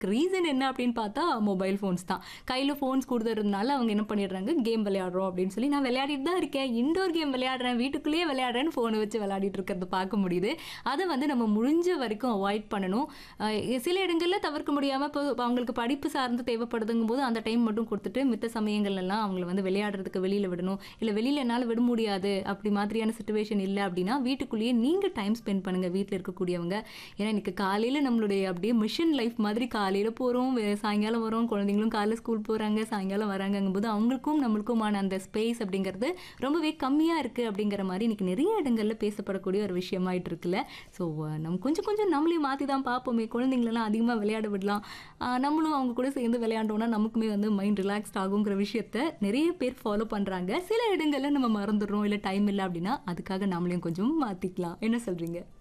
reason என்ன அப்படின்னு பார்த்தா மொபைல் ஃபோன்ஸ் தான் கையில் ஃபோன்ஸ் கொடுத்துறதுனால அவங்க என்ன பண்ணிடுறாங்க கேம் விளையாடுறோம் அப்படின்னு சொல்லி நான் விளையாடிட்டு தான் இருக்கேன் இண்டோர் கேம் விளையாடுறேன் வீட்டுக்குள்ளேயே விளையாடுறேன்னு ஃபோனை வச்சு விளையாடிட்டு இருக்கிறத பார்க்க முடியுது அதை வந்து நம்ம முடிஞ்ச வரைக்கும் அவாய்ட் பண்ணணும் அஹ் சில இடங்களில் தவிர்க்க முடியாமல் இப்போ அவங்களுக்கு படிப்பு சார்ந்து தேவைப்படுதுங்கும் போது அந்த டைம் மட்டும் கொடுத்துட்டு மித்த சமயங்கள்லாம் அவங்கள வந்து விளையாடுறதுக்கு வெளியில் விடணும் இல்லை வெளியில் என்னால் விட முடியாது அப்படி மாதிரியான சுச்சுவேஷன் இல்லை அப்படின்னா வீட்டுக்குள்ளேயே நீங்கள் டைம் ஸ்பெண்ட் பண்ணுங்கள் வீட்டில் இருக்கக்கூடியவங்க ஏன்னா இன்னைக்கு காலையில் நம்மளுடைய அப்படியே மிஷன் லைஃப் மாதிரி காலையில் போகிறோம் சாயங்காலம் வரோம் குழந்தைங்களும் காலையில் ஸ்கூல் போகிறாங்க சாயங்காலம் வராங்கங்கும்போது அவங்களுக்கும் நம்மளுக்குமான அந்த ஸ்பேஸ் அப்படிங்கிறது ரொம்பவே கம்மியாக இருக்குது அப்படிங்கிற மாதிரி இன்னைக்கு நிறைய இடங்களில் பேசப்படக்கூடிய ஒரு விஷயமாயிட்டு இருக்குல்ல ஸோ நம்ம கொஞ்சம் கொஞ்சம் நம்மளையும் மாற்றி தான் பார்ப்போமே குழந்தைங்களெல்லாம் அதிகமாக விளையாட விடலாம் ஆஹ் நம்மளும் அவங்க கூட சேர்ந்து விளையாண்டோம்னா நமக்குமே வந்து மைண்ட் ரிலாக்ஸ்ட் ஆகுங்கிற விஷயத்த நிறைய பேர் ஃபாலோ பண்ணுறாங்க சில இடங்களில் நம்ம மறந்துடுறோம் இல்லை டைம் இல்லை அப்படின்னா அதுக்காக நாமளையும் கொஞ்சம் மாற்றிக்கலாம் என்ன சொல்கிறீங்க